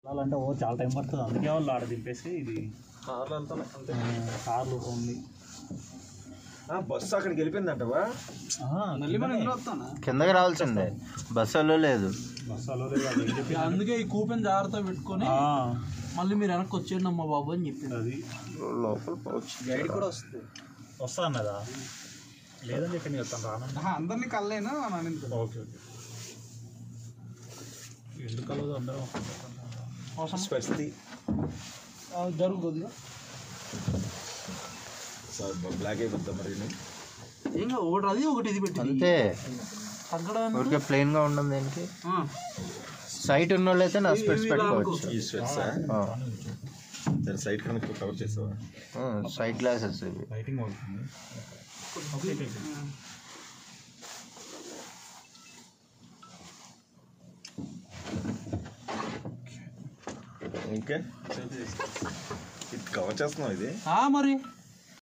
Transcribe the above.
వెళ్ళాలంటే ఓ చాలా టైం పడుతుంది అందుకే వాళ్ళు ఆడ దింపేసి ఇది కార్లు వెళ్తాను అంతే ఆ, కార్లు ఉంది ఆ, బస్సు అక్కడికి వెళ్ళిపోయిందంటవా మళ్ళీ మనం ఇంట్లో వస్తానా కిందకి రావాల్సిందే బస్సులో లేదు బస్సులో లేదు అది ఏం చెప్పింది? అందుకే ఈ కూపెన్ జాగ్రత్త పెట్టుకొని ఆ, మళ్ళీ మీరు వెనక్కి వచ్చేయండి అమ్మా బాబు అని చెప్పింది అది లోపల పౌచ్ గైడ్ కూడా వస్తుంది వస్తా అన్నదా లేదని చెప్పింది చెప్తాను రాను అందరినీ కల్లేనా అని ఓకే ఓకే ఎందుకు కలవదు అందరం అవసరం స్పెట్స్ది జరుగు కొద్దిగా సార్ బ్లాక్ అయిపోద్దా మరి ఏం కాదు, ఒకటి అది ఒకటి ఇది పెట్టి అంతే తగ్గడానికి ఊరికే ప్లెయిన్ గా ఉండదు దేనికి సైట్ ఉన్న వాళ్ళైతే నా స్పెట్స్ పెట్టుకోవచ్చు ఈ స్వెట్స్ దాని సైడ్ కనుక కవర్ చేసావా సైడ్ గ్లాసెస్ ఇవి లైటింగ్ అవుతుంది ఓకే ఓకే ఓకే ఇది కవర్ చేస్తున్నావు ఇది ఆ, మరి